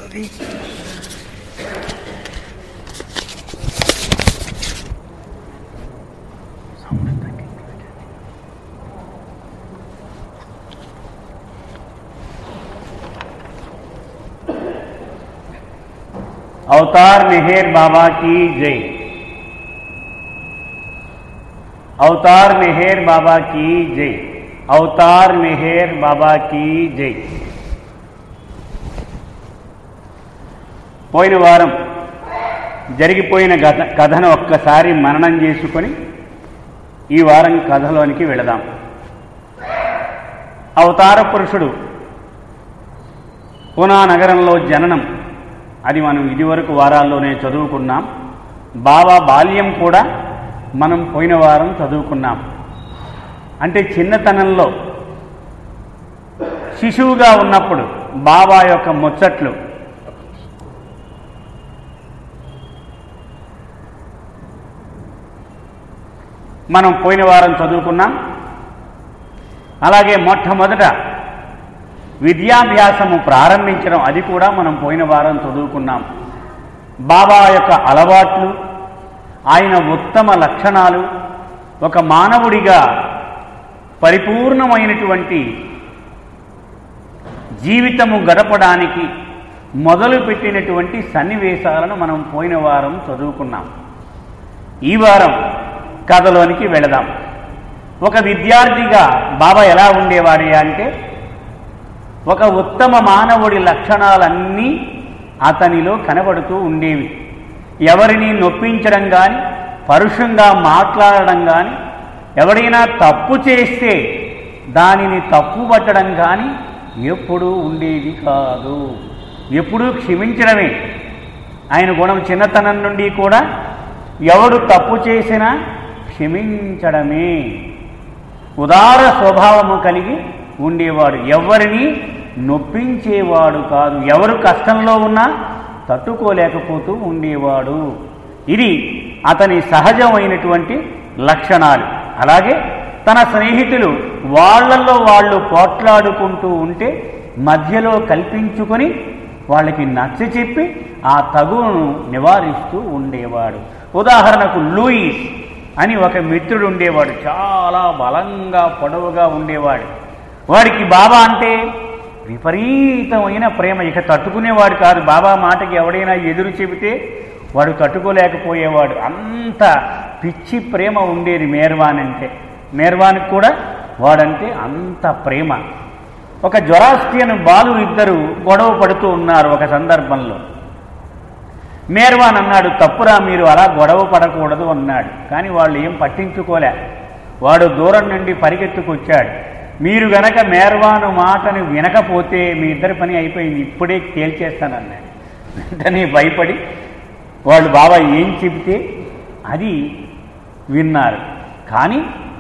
వస్తుంది अवतार मेहर बाबा की जय अवतार मेहर बाबा की जय अवतार मेहर बाबा की जय పోయిన వారం జరిగిపోయిన గత కథను ఒక్కసారి మననం చేసుకొని ఈ వారం కథలోనికి వెళదాం అవతార పురుషుడు పూనా నగరంలో జననం అది మనం ఇదివరకు వారాల్లోనే చదువుకున్నాం బాబా బాల్యం కూడా మనం పోయిన వారం చదువుకున్నాం అంటే చిన్నతనంలో శిశువుగా ఉన్నప్పుడు బాబా యొక్క ముచ్చట్లు మనం పోయిన వారం చదువుకున్నాం అలాగే మొట్టమొదట విద్యాభ్యాసము ప్రారంభించడం అది కూడా మనం పోయిన వారం చదువుకున్నాం బాబా యొక్క అలవాట్లు ఆయన ఉత్తమ లక్షణాలు ఒక మానవుడిగా పరిపూర్ణమైనటువంటి జీవితము గడపడానికి మొదలుపెట్టినటువంటి సన్నివేశాలను మనం పోయిన వారం చదువుకున్నాం ఈ వారం కథలోనికి వెళదాం ఒక విద్యార్థిగా బాబా ఎలా ఉండేవాడు అంటే ఒక ఉత్తమ మానవుడి లక్షణాలన్నీ అతనిలో కనబడుతూ ఉండేవి ఎవరిని నొప్పించడం కానీ పరుషంగా మాట్లాడడం కానీ ఎవరైనా తప్పు చేస్తే దానిని తప్పు పట్టడం కానీ ఎప్పుడూ ఉండేది కాదు ఎప్పుడూ క్షమించడమే ఆయన గుణం చిన్నతనం నుండి కూడా ఎవడు తప్పు చేసినా క్షమించడమే ఉదార స్వభావము కలిగి ఉండేవాడు ఎవరిని నొప్పించేవాడు కాదు ఎవరు కష్టంలో ఉన్నా తట్టుకోలేకపోతూ ఉండేవాడు ఇది అతని సహజమైనటువంటి లక్షణాలు అలాగే తన స్నేహితులు వాళ్ళల్లో వాళ్ళు పోట్లాడుకుంటూ ఉంటే మధ్యలో కల్పించుకొని వాళ్ళకి నచ్చ చెప్పి ఆ తగును నివారిస్తూ ఉండేవాడు ఉదాహరణకు లూయిస్ అని ఒక మిత్రుడు ఉండేవాడు చాలా బలంగా పొడవుగా ఉండేవాడు వాడికి బాబా అంటే విపరీతమైన ప్రేమ ఇక తట్టుకునేవాడు కాదు బాబా మాటకి ఎవడైనా ఎదురు చెబితే వాడు తట్టుకోలేకపోయేవాడు అంత పిచ్చి ప్రేమ ఉండేది మేర్వాన్ అంటే మేర్వాన్కి కూడా వాడంటే అంత ప్రేమ ఒక జ్వరాస్టియన్ బాలు ఇద్దరు గొడవ పడుతూ ఉన్నారు ఒక సందర్భంలో మేర్వాన్ అన్నాడు తప్పురా మీరు అలా గొడవ పడకూడదు అన్నాడు కానీ వాళ్ళు ఏం పట్టించుకోలే వాడు దూరం నుండి పరిగెత్తుకొచ్చాడు మీరు గనక మేర్వాను మాటను వినకపోతే మీ ఇద్దరి పని అయిపోయింది ఇప్పుడే తేల్చేస్తానన్నాడు వెంటనే భయపడి వాళ్ళు బాబా ఏం చెబితే అది విన్నారు కానీ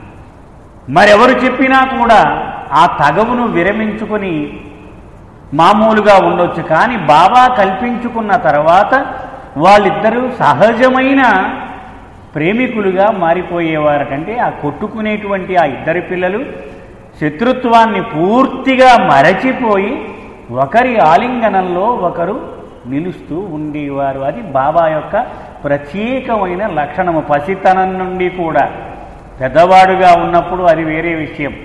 మరెవరు చెప్పినా కూడా ఆ తగవును విరమించుకొని మామూలుగా ఉండొచ్చు కానీ బాబా కల్పించుకున్న తర్వాత వాళ్ళిద్దరూ సహజమైన ప్రేమికులుగా మారిపోయేవారటంటే ఆ కొట్టుకునేటువంటి ఆ ఇద్దరి పిల్లలు శత్రుత్వాన్ని పూర్తిగా మరచిపోయి ఒకరి ఆలింగనంలో ఒకరు నిలుస్తూ ఉండేవారు అది బాబా యొక్క ప్రత్యేకమైన లక్షణము పసితనం నుండి కూడా పెద్దవాడుగా ఉన్నప్పుడు అది వేరే విషయం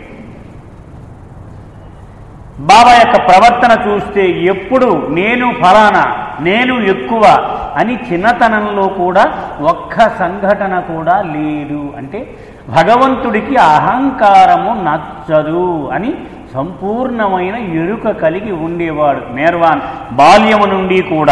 బాబా యొక్క ప్రవర్తన చూస్తే ఎప్పుడు నేను ఫలానా నేను ఎక్కువ అని చిన్నతనంలో కూడా ఒక్క సంఘటన కూడా లేదు అంటే భగవంతుడికి అహంకారము నచ్చదు అని సంపూర్ణమైన ఎరుక కలిగి ఉండేవాడు మేర్వాన్ బాల్యము నుండి కూడా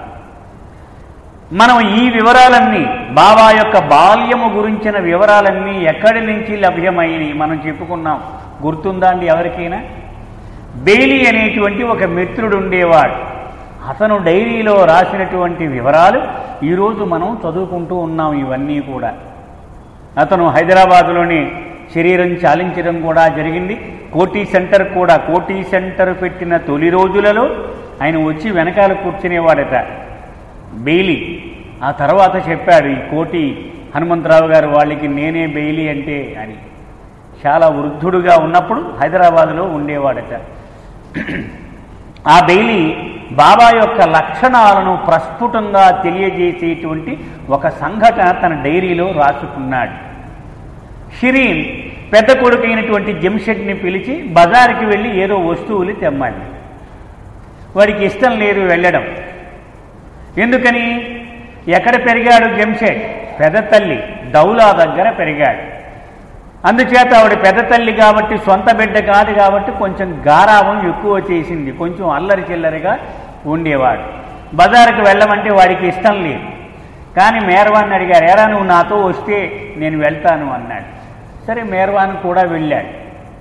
మనం ఈ వివరాలన్నీ బాబా యొక్క బాల్యము గురించిన వివరాలన్నీ ఎక్కడి నుంచి లభ్యమైనవి మనం చెప్పుకున్నాం గుర్తుందా అండి ఎవరికైనా బెయిలీ అనేటువంటి ఒక మిత్రుడు ఉండేవాడు అతను డైరీలో రాసినటువంటి వివరాలు ఈరోజు మనం చదువుకుంటూ ఉన్నాం ఇవన్నీ కూడా అతను హైదరాబాదులోని శరీరం చాలించడం కూడా జరిగింది కోటి సెంటర్ కూడా కోటి సెంటర్ పెట్టిన తొలి రోజులలో ఆయన వచ్చి వెనకాల కూర్చునేవాడట బెయిలీ ఆ తర్వాత చెప్పాడు ఈ కోటి హనుమంతరావు గారు వాళ్ళకి నేనే బెయిలీ అంటే అని చాలా వృద్ధుడుగా ఉన్నప్పుడు హైదరాబాదులో ఉండేవాడట ఆ బెయిలీ బాబా యొక్క లక్షణాలను ప్రస్ఫుటంగా తెలియజేసేటువంటి ఒక సంఘటన తన డైరీలో రాసుకున్నాడు షిరీన్ పెద్ద కొడుకైనటువంటి జంషెడ్ని పిలిచి బజారుకి వెళ్ళి ఏదో వస్తువులు తెమ్మండి వాడికి ఇష్టం లేదు వెళ్ళడం ఎందుకని ఎక్కడ పెరిగాడు జంషెడ్ పెద్ద తల్లి దౌలా దగ్గర పెరిగాడు అందుచేత ఆవిడ పెద్ద తల్లి కాబట్టి సొంత బిడ్డ కాదు కాబట్టి కొంచెం గారావం ఎక్కువ చేసింది కొంచెం అల్లరి చిల్లరిగా ఉండేవాడు బజారుకు వెళ్ళమంటే వాడికి ఇష్టం లేదు కానీ మేర్వాన్ని అడిగారు ఎరా నువ్వు నాతో వస్తే నేను వెళ్తాను అన్నాడు సరే మేర్వాన్ కూడా వెళ్ళాడు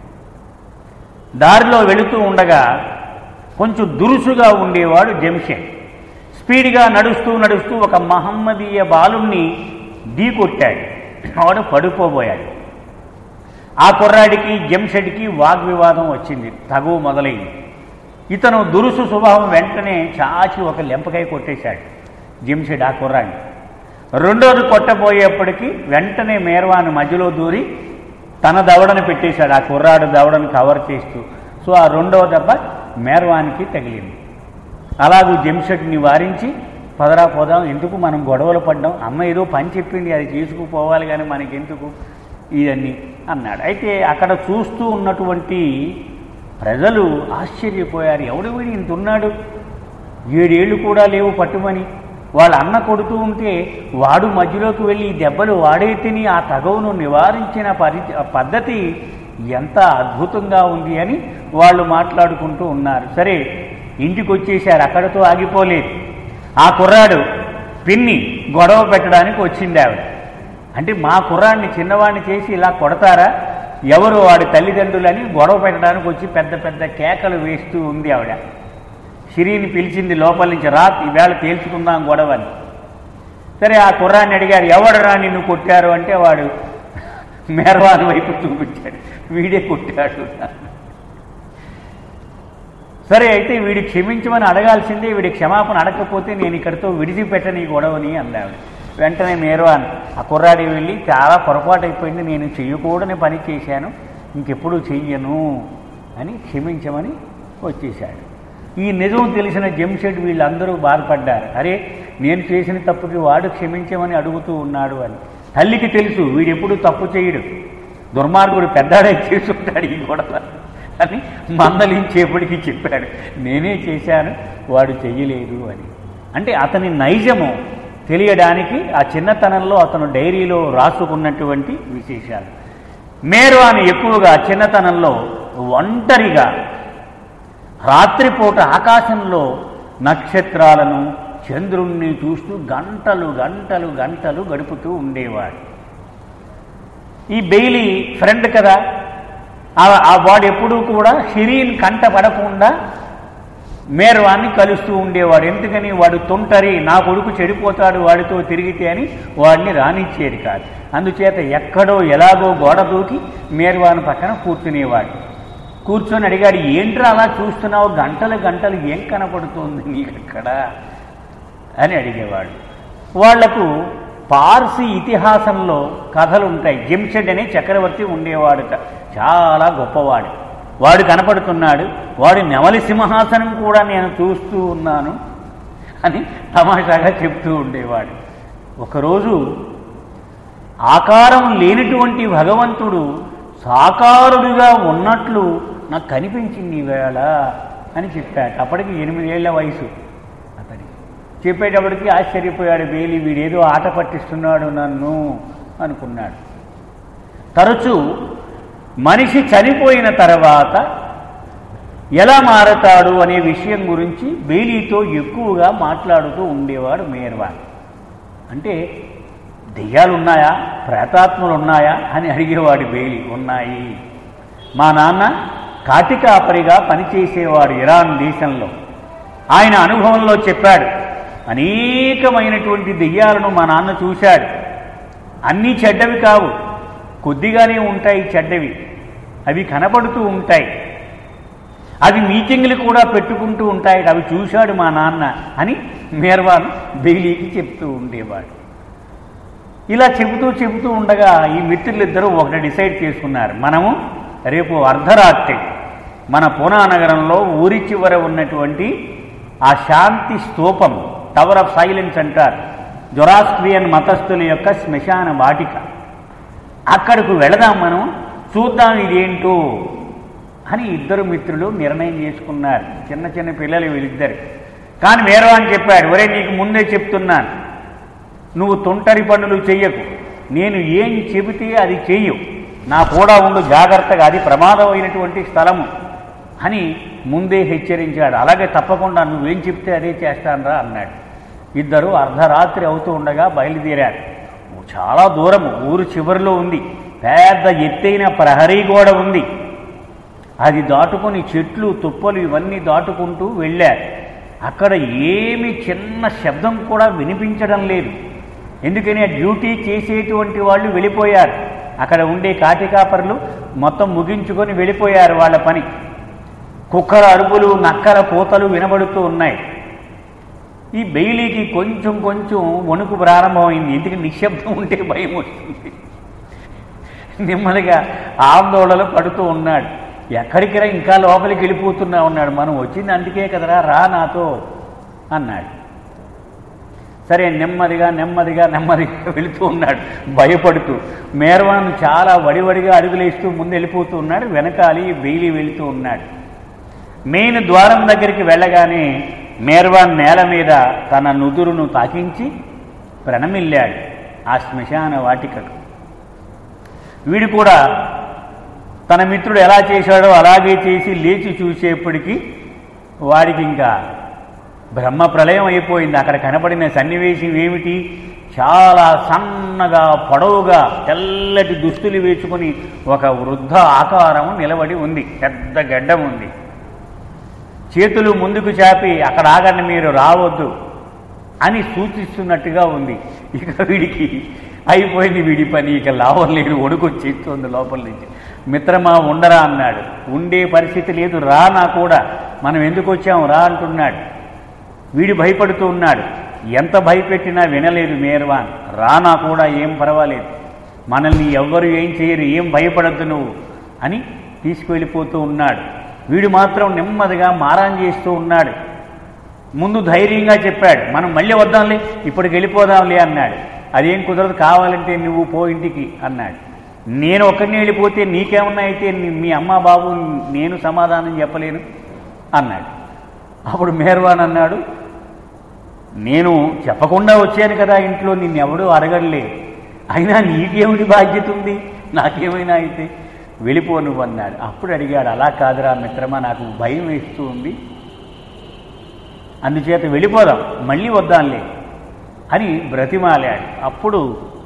దారిలో వెళుతూ ఉండగా కొంచెం దురుసుగా ఉండేవాడు జంషెడ్ స్పీడ్గా నడుస్తూ నడుస్తూ ఒక మహమ్మదీయ బాలుణ్ణి ఢీకొట్టాడు వాడు పడిపోబోయాడు ఆ కుర్రాడికి జంషెడ్కి వాగ్వివాదం వచ్చింది తగువ మొదలైంది ఇతను దురుసు స్వభావం వెంటనే చాచి ఒక లెంపకాయ కొట్టేశాడు జంషెడ్ ఆ కుర్రాడిని రెండోది కొట్టబోయేప్పటికీ వెంటనే మేర్వాను మధ్యలో దూరి తన దవడను పెట్టేశాడు ఆ కుర్రాడు దవడను కవర్ చేస్తూ సో ఆ రెండవ దెబ్బ మేర్వానికి తగిలింది అలాగూ జంషెడ్ని వారించి పదరా పోదాం ఎందుకు మనం గొడవలు పడ్డాం అమ్మ ఏదో పని చెప్పింది అది చేసుకుపోవాలి కానీ మనకెందుకు ఇవన్నీ అన్నాడు అయితే అక్కడ చూస్తూ ఉన్నటువంటి ప్రజలు ఆశ్చర్యపోయారు ఎవడు వీడు ఇంత ఉన్నాడు ఏడేళ్ళు కూడా లేవు పట్టుమని వాళ్ళ అన్న కొడుతూ ఉంటే వాడు మధ్యలోకి వెళ్ళి ఈ దెబ్బలు వాడే తిని ఆ తగవును నివారించిన పరి పద్ధతి ఎంత అద్భుతంగా ఉంది అని వాళ్ళు మాట్లాడుకుంటూ ఉన్నారు సరే ఇంటికి వచ్చేసారు అక్కడతో ఆగిపోలేదు ఆ కుర్రాడు పిన్ని గొడవ పెట్టడానికి వచ్చింది ఆవిడ అంటే మా కుర్రాడిని చిన్నవాడిని చేసి ఇలా కొడతారా ఎవరు వాడి తల్లిదండ్రులని గొడవ పెట్టడానికి వచ్చి పెద్ద పెద్ద కేకలు వేస్తూ ఉంది ఆవిడ షిరీని పిలిచింది లోపల నుంచి రా ఈవేళ తేల్చుకుందాం గొడవని సరే ఆ కుర్రాన్ని అడిగారు ఎవడరా నిన్ను కొట్టారు అంటే వాడు మేర్వాన్ వైపు చూపించాడు వీడే కొట్టాడు సరే అయితే వీడి క్షమించమని అడగాల్సిందే వీడి క్షమాపణ అడగకపోతే నేను ఇక్కడితో విడిచిపెట్టని ఈ గొడవని అందావిడ వెంటనే మేర్వాన్ ఆ కుర్రాడి వెళ్ళి చాలా పొరపాటు అయిపోయింది నేను చెయ్యకూడని పని చేశాను ఇంకెప్పుడు చెయ్యను అని క్షమించమని వచ్చేశాడు ఈ నిజం తెలిసిన జంషెడ్ వీళ్ళందరూ బాధపడ్డారు అరే నేను చేసిన తప్పుకి వాడు క్షమించమని అడుగుతూ ఉన్నాడు అని తల్లికి తెలుసు వీడెప్పుడు తప్పు చేయడు దుర్మార్గుడు పెద్దాడే చేసుకుంటాడు ఈ గొడవ అని మందలించేపటికి చెప్పాడు నేనే చేశాను వాడు చెయ్యలేదు అని అంటే అతని నైజము తెలియడానికి ఆ చిన్నతనంలో అతను డైరీలో రాసుకున్నటువంటి విశేషాలు మేరు అని ఎక్కువగా చిన్నతనంలో ఒంటరిగా రాత్రిపూట ఆకాశంలో నక్షత్రాలను చంద్రుణ్ణి చూస్తూ గంటలు గంటలు గంటలు గడుపుతూ ఉండేవాడు ఈ బెయిలీ ఫ్రెండ్ కదా ఆ- ఆ వాడు ఎప్పుడూ కూడా షిరీన్ కంట పడకుండా మేర్వాన్ని కలుస్తూ ఉండేవాడు ఎందుకని వాడు తుంటరి నా కొడుకు చెడిపోతాడు వాడితో తిరిగితే అని వాడిని రానిచ్చేది కాదు అందుచేత ఎక్కడో ఎలాగో గోడ దూకి మేర్వాన్ పక్కన కూర్చునేవాడు కూర్చొని అడిగాడు ఏంట్రా అలా చూస్తున్నావు గంటలు గంటలు ఏం కనపడుతుంది నీకు అక్కడ అని అడిగేవాడు వాళ్లకు పార్సీ ఇతిహాసంలో కథలు ఉంటాయి జంషెడ్ అనే చక్రవర్తి ఉండేవాడుట చాలా గొప్పవాడు వాడు కనపడుతున్నాడు వాడి నెమలి సింహాసనం కూడా నేను చూస్తూ ఉన్నాను అని తమాషాగా చెప్తూ ఉండేవాడు ఒకరోజు ఆకారం లేనటువంటి భగవంతుడు సాకారుడిగా ఉన్నట్లు నాకు కనిపించింది ఈవేళ అని చెప్పాడు అప్పటికి ఎనిమిదేళ్ల వయసు అతనికి చెప్పేటప్పటికి ఆశ్చర్యపోయాడు బేలి వీడేదో ఆట పట్టిస్తున్నాడు నన్ను అనుకున్నాడు తరచూ మనిషి చనిపోయిన తర్వాత ఎలా మారతాడు అనే విషయం గురించి బేలీతో ఎక్కువగా మాట్లాడుతూ ఉండేవాడు మేర్వాన్ అంటే దెయ్యాలు ఉన్నాయా ప్రేతాత్మలు ఉన్నాయా అని అడిగేవాడు బేలి ఉన్నాయి మా నాన్న కాటికాపరిగా పనిచేసేవాడు ఇరాన్ దేశంలో ఆయన అనుభవంలో చెప్పాడు అనేకమైనటువంటి దెయ్యాలను మా నాన్న చూశాడు అన్నీ చెడ్డవి కావు కొద్దిగానే ఉంటాయి చెడ్డవి అవి కనపడుతూ ఉంటాయి అవి మీటింగ్లు కూడా పెట్టుకుంటూ ఉంటాయి అవి చూశాడు మా నాన్న అని మేర్వాన్ బెయిలీకి చెప్తూ ఉండేవాడు ఇలా చెబుతూ చెబుతూ ఉండగా ఈ మిత్రులిద్దరూ ఒకటి డిసైడ్ చేసుకున్నారు మనము రేపు అర్ధరాత్రి మన పూనా నగరంలో ఊరి చివర ఉన్నటువంటి ఆ శాంతి స్తూపం టవర్ ఆఫ్ సైలెన్స్ అంటారు జొరాస్ట్రియన్ మతస్థుల యొక్క శ్మశాన వాటిక అక్కడకు వెళదాం మనం చూద్దాం ఇదేంటో అని ఇద్దరు మిత్రులు నిర్ణయం చేసుకున్నారు చిన్న చిన్న పిల్లలు వీళ్ళిద్దరు కానీ మేరవాన్ చెప్పాడు ఒరే నీకు ముందే చెప్తున్నాను నువ్వు తొంటరి పనులు చెయ్యకు నేను ఏం చెబితే అది చెయ్యు నా కూడా ఉండు జాగ్రత్తగా అది ప్రమాదమైనటువంటి స్థలము అని ముందే హెచ్చరించాడు అలాగే తప్పకుండా నువ్వేం చెప్తే అదే చేస్తానరా అన్నాడు ఇద్దరు అర్ధరాత్రి అవుతూ ఉండగా బయలుదేరారు చాలా దూరం ఊరు చివరిలో ఉంది పెద్ద ఎత్తైన ప్రహరీ గోడ ఉంది అది దాటుకొని చెట్లు తుప్పలు ఇవన్నీ దాటుకుంటూ వెళ్ళారు అక్కడ ఏమి చిన్న శబ్దం కూడా వినిపించడం లేదు ఎందుకని ఆ డ్యూటీ చేసేటువంటి వాళ్ళు వెళ్ళిపోయారు అక్కడ ఉండే కాటికాపరులు మొత్తం ముగించుకొని వెళ్ళిపోయారు వాళ్ళ పని కుక్కల అరుపులు నక్కల పూతలు వినబడుతూ ఉన్నాయి ఈ బెయిలీకి కొంచెం కొంచెం వణుకు ప్రారంభమైంది ఎందుకంటే నిశ్శబ్దం ఉంటే భయం వస్తుంది నెమ్మదిగా ఆందోళనలు పడుతూ ఉన్నాడు ఎక్కడికి రా ఇంకా లోపలికి వెళ్ళిపోతున్నా ఉన్నాడు మనం వచ్చింది అందుకే కదరా రా నాతో అన్నాడు సరే నెమ్మదిగా నెమ్మదిగా నెమ్మదిగా వెళుతూ ఉన్నాడు భయపడుతూ మేర్వాన్ చాలా వడివడిగా అడుగులేస్తూ ముందు వెళ్ళిపోతూ ఉన్నాడు వెనకాలి బెయిలీ వెళుతూ ఉన్నాడు మెయిన్ ద్వారం దగ్గరికి వెళ్ళగానే మేర్వాన్ నేల మీద తన నుదురును తాకించి ప్రణమిల్లాడు ఆ శ్మశాన వాటికకు వీడు కూడా తన మిత్రుడు ఎలా చేశాడో అలాగే చేసి లేచి చూసేప్పటికీ వాడికి ఇంకా బ్రహ్మ ప్రళయం అయిపోయింది అక్కడ కనపడిన సన్నివేశం ఏమిటి చాలా సన్నగా పొడవుగా తెల్లటి దుస్తులు వేసుకుని ఒక వృద్ధ ఆకారం నిలబడి ఉంది పెద్ద గడ్డం ఉంది చేతులు ముందుకు చాపి అక్కడ ఆగండి మీరు రావద్దు అని సూచిస్తున్నట్టుగా ఉంది ఇక వీడికి అయిపోయింది వీడి పని ఇక లాభం లేదు వణుకొచ్చేస్తుంది లోపల నుంచి మిత్రమా ఉండరా అన్నాడు ఉండే పరిస్థితి లేదు రా నా కూడా మనం ఎందుకు వచ్చాం రా అంటున్నాడు వీడు భయపడుతూ ఉన్నాడు ఎంత భయపెట్టినా వినలేదు మేర్వాన్ రానా కూడా ఏం పర్వాలేదు మనల్ని ఎవ్వరు ఏం చేయరు ఏం భయపడద్దు నువ్వు అని తీసుకువెళ్ళిపోతూ ఉన్నాడు వీడు మాత్రం నెమ్మదిగా మారాన్ చేస్తూ ఉన్నాడు ముందు ధైర్యంగా చెప్పాడు మనం మళ్ళీ వద్దాంలే ఇప్పటికి వెళ్ళిపోదాంలే అన్నాడు అదేం కుదరదు కావాలంటే నువ్వు పో ఇంటికి అన్నాడు నేను ఒక్కడిని వెళ్ళిపోతే నీకేమన్నా అయితే నీ- మీ అమ్మ బాబు నేను సమాధానం చెప్పలేను అన్నాడు అప్పుడు మేర్వాన్ అన్నాడు నేను చెప్పకుండా వచ్చాను కదా ఇంట్లో నిన్నెవడూ అడగలే అయినా నీకేమిటి బాధ్యత ఉంది నాకేమైనా అయితే వెళ్ళిపో నువ్వు అన్నాడు అప్పుడు అడిగాడు అలా కాదురా మిత్రమా నాకు భయం వేస్తూ ఉంది అందుచేత వెళ్ళిపోదాం మళ్ళీ వద్దాంలే అని బ్రతిమాలాడు అప్పుడు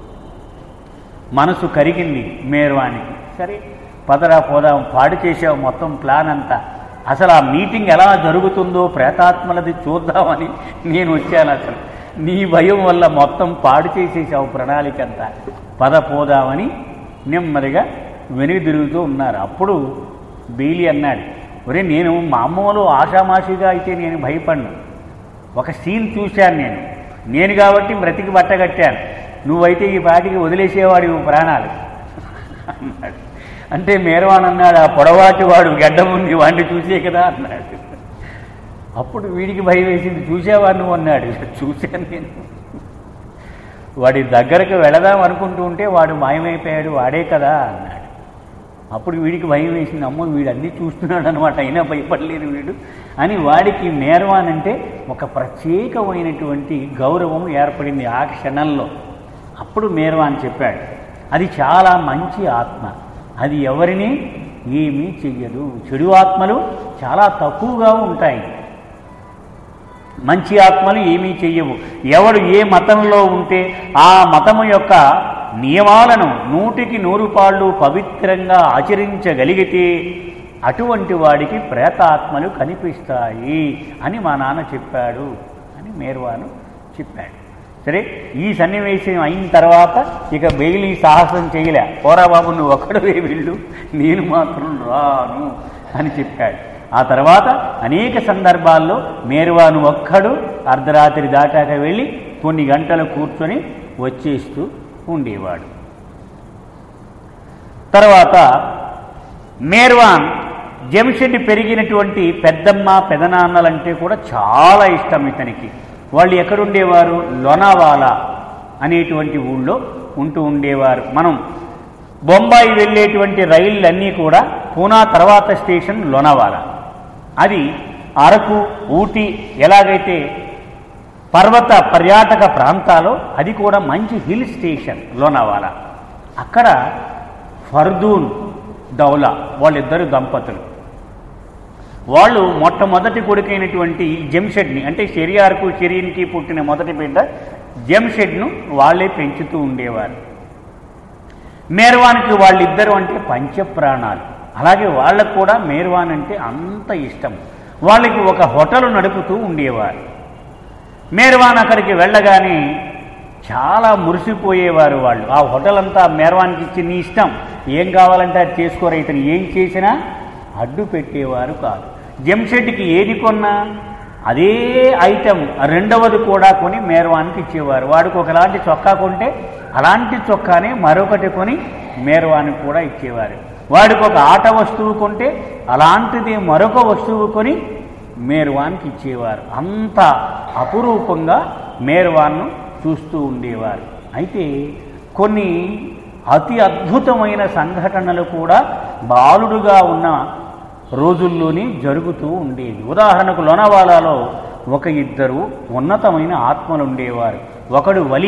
మనసు కరిగింది మేర్వానికి సరే పదరా పోదాం పాడు చేసావు మొత్తం ప్లాన్ అంతా అసలు ఆ మీటింగ్ ఎలా జరుగుతుందో ప్రేతాత్మలది చూద్దామని నేను వచ్చాను అసలు నీ భయం వల్ల మొత్తం పాడు చేసేసావు ప్రణాళిక అంతా పద పోదామని నెమ్మదిగా వెనుక తిరుగుతూ ఉన్నారు అప్పుడు బెయిలీ అన్నాడు ఒరే నేను మామూలు ఆషామాషిగా అయితే నేను భయపడ్ను ఒక సీన్ చూశాను నేను నేను కాబట్టి బ్రతికి బట్టగట్టాను నువ్వైతే ఈ పాటికి వదిలేసేవాడు ప్రాణాలు అన్నాడు అంటే మేరవాన్ అన్నాడు ఆ పొడవాటి వాడు గడ్డం ఉంది వాడిని చూసే కదా అన్నాడు అప్పుడు వీడికి భయం వేసింది చూసేవా నువ్వు అన్నాడు చూశాను నేను వాడి దగ్గరకు వెళదాం అనుకుంటూ ఉంటే వాడు మాయమైపోయాడు వాడే కదా అన్నాడు అప్పుడు వీడికి భయం వేసింది అమ్మో వీడు అన్నీ చూస్తున్నాడు అనమాట అయినా భయపడలేదు వీడు అని వాడికి మేర్వాన్ అంటే ఒక ప్రత్యేకమైనటువంటి గౌరవం ఏర్పడింది ఆ క్షణంలో అప్పుడు మేర్వాన్ చెప్పాడు అది చాలా మంచి ఆత్మ అది ఎవరిని ఏమీ చెయ్యదు చెడు ఆత్మలు చాలా తక్కువగా ఉంటాయి మంచి ఆత్మలు ఏమీ చెయ్యవు ఎవడు ఏ మతంలో ఉంటే ఆ మతము యొక్క నియమాలను నూటికి నూరు పాళ్ళు పవిత్రంగా ఆచరించగలిగితే అటువంటి వాడికి ప్రేతాత్మలు కనిపిస్తాయి అని మా నాన్న చెప్పాడు అని మేర్వాను చెప్పాడు సరే ఈ సన్నివేశం అయిన తర్వాత ఇక బెయిలీ సాహసం చేయలే పోరా బాబు నువ్వు ఒక్కడవే వెళ్ళు నేను మాత్రం రాను అని చెప్పాడు ఆ తర్వాత అనేక సందర్భాల్లో మేరువాను ఒక్కడు అర్ధరాత్రి దాటాక వెళ్ళి కొన్ని గంటలు కూర్చొని వచ్చేస్తూ ఉండేవాడు తర్వాత మేర్వాన్ జంషెడ్ పెరిగినటువంటి పెద్దమ్మ పెదనాన్నలంటే కూడా చాలా ఇష్టం ఇతనికి వాళ్ళు ఎక్కడుండేవారు లోనావాలా అనేటువంటి ఊళ్ళో ఉంటూ ఉండేవారు మనం బొంబాయి వెళ్ళేటువంటి రైళ్ళన్నీ కూడా పూనా తర్వాత స్టేషన్ లోనావాలా అది అరకు ఊటీ ఎలాగైతే పర్వత పర్యాటక ప్రాంతాలు అది కూడా మంచి హిల్ స్టేషన్ లోనావాలా అక్కడ ఫర్దూన్ దౌలా వాళ్ళిద్దరు దంపతులు వాళ్ళు మొట్టమొదటి కొడుకైనటువంటి జంషెడ్ని అంటే షెరియార్కు షెరీన్కి పుట్టిన మొదటి బిడ్డ జంషెడ్ను వాళ్ళే పెంచుతూ ఉండేవారు మేర్వాన్కి వాళ్ళిద్దరు అంటే పంచప్రాణాలు అలాగే వాళ్ళకు కూడా మేర్వాన్ అంటే అంత ఇష్టం వాళ్ళకి ఒక హోటల్ నడుపుతూ ఉండేవారు మేర్వాన్ అక్కడికి వెళ్ళగానే చాలా మురిసిపోయేవారు వాళ్ళు ఆ హోటల్ అంతా మేర్వాన్కి ఇచ్చి నీ ఇష్టం ఏం కావాలంటే అది చేసుకోరు ఇతను ఏం చేసినా అడ్డు పెట్టేవారు కాదు జంషెడ్కి ఏది కొన్నా అదే ఐటెం రెండవది కూడా కొని మేర్వాన్కి ఇచ్చేవారు వాడికి ఒకలాంటి చొక్కా కొంటే అలాంటి చొక్కానే మరొకటి కొని మేర్వాన్కి కూడా ఇచ్చేవారు వాడికి ఒక ఆట వస్తువు కొంటే అలాంటిది మరొక వస్తువు కొని మేర్వాన్కి ఇచ్చేవారు అంత అపురూపంగా మేర్వాన్ను చూస్తూ ఉండేవారు అయితే కొన్ని అతి అద్భుతమైన సంఘటనలు కూడా బాలుడుగా ఉన్న రోజుల్లోనే జరుగుతూ ఉండేవి ఉదాహరణకు లోనవాలాలో ఒక ఇద్దరు ఉన్నతమైన ఆత్మలు ఉండేవారు ఒకడు వలి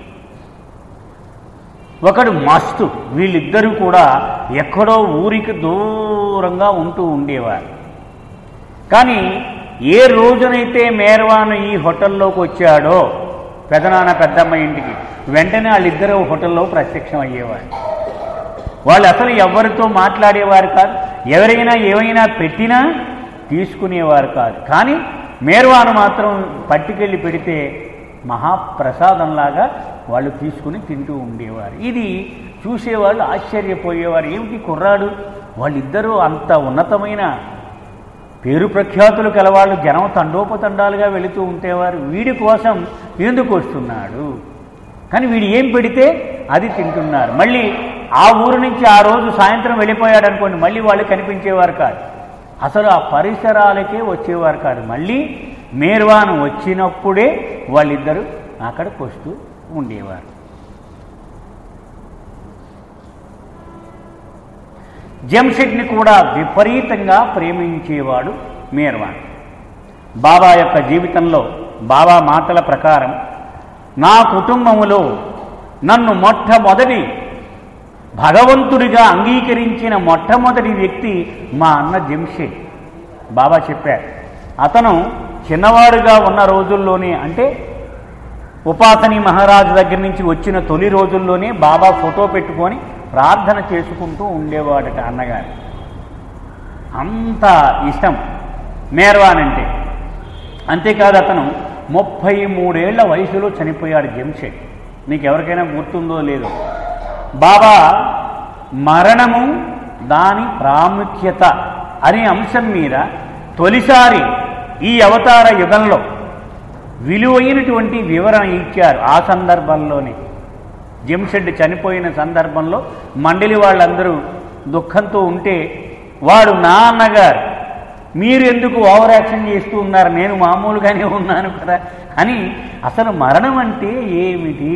ఒకడు మస్తు వీళ్ళిద్దరూ కూడా ఎక్కడో ఊరికి దూరంగా ఉంటూ ఉండేవారు కానీ ఏ రోజునైతే మేర్వాను ఈ హోటల్లోకి వచ్చాడో పెదనాన్న పెద్దమ్మ ఇంటికి వెంటనే వాళ్ళిద్దరూ హోటల్లో ప్రత్యక్షం అయ్యేవారు వాళ్ళు అసలు ఎవరితో మాట్లాడేవారు కాదు ఎవరైనా ఏమైనా పెట్టినా తీసుకునేవారు కాదు కానీ మేర్వాను మాత్రం పట్టుకెళ్ళి పెడితే మహాప్రసాదంలాగా వాళ్ళు తీసుకుని తింటూ ఉండేవారు ఇది చూసేవాళ్ళు ఆశ్చర్యపోయేవారు ఏమిటి కుర్రాడు వాళ్ళిద్దరూ అంత ఉన్నతమైన పేరు ప్రఖ్యాతులు కలవాళ్ళు జనం తండోపతండాలుగా వెళుతూ ఉంటేవారు వీడి కోసం ఎందుకు వస్తున్నాడు కానీ వీడు ఏం పెడితే అది తింటున్నారు మళ్ళీ ఆ ఊరు నుంచి ఆ రోజు సాయంత్రం వెళ్ళిపోయాడు అనుకోండి మళ్ళీ వాళ్ళు కనిపించేవారు కాదు అసలు ఆ పరిసరాలకే వచ్చేవారు కాదు మళ్ళీ మేర్వాను వచ్చినప్పుడే వాళ్ళిద్దరూ అక్కడికి వస్తూ ఉండేవారు జంషెడ్ని కూడా విపరీతంగా ప్రేమించేవాడు మేర్వాన్ బాబా యొక్క జీవితంలో బాబా మాటల ప్రకారం నా కుటుంబములో నన్ను మొట్టమొదటి భగవంతుడిగా అంగీకరించిన మొట్టమొదటి వ్యక్తి మా అన్న జంషెడ్ బాబా చెప్పారు అతను చిన్నవాడుగా ఉన్న రోజుల్లోనే అంటే ఉపాసని మహారాజు దగ్గర నుంచి వచ్చిన తొలి రోజుల్లోనే బాబా ఫోటో పెట్టుకొని ప్రార్థన చేసుకుంటూ ఉండేవాడట అన్నగారు అంత ఇష్టం మేర్వాన్ అంటే అంతేకాదు అతను ముప్పై మూడేళ్ల వయసులో చనిపోయాడు జంషెడ్ మీకు ఎవరికైనా గుర్తుందో లేదో బాబా మరణము దాని ప్రాముఖ్యత అనే అంశం మీద తొలిసారి ఈ అవతార యుగంలో విలువైనటువంటి వివరణ ఇచ్చారు ఆ సందర్భంలోనే జంషెడ్ చనిపోయిన సందర్భంలో మండలి వాళ్ళందరూ దుఃఖంతో ఉంటే వాడు నా అన్నగారు మీరు ఎందుకు ఓవర్ యాక్షన్ చేస్తూ ఉన్నారు నేను మామూలుగానే ఉన్నాను కదా అని అసలు మరణం అంటే ఏమిటి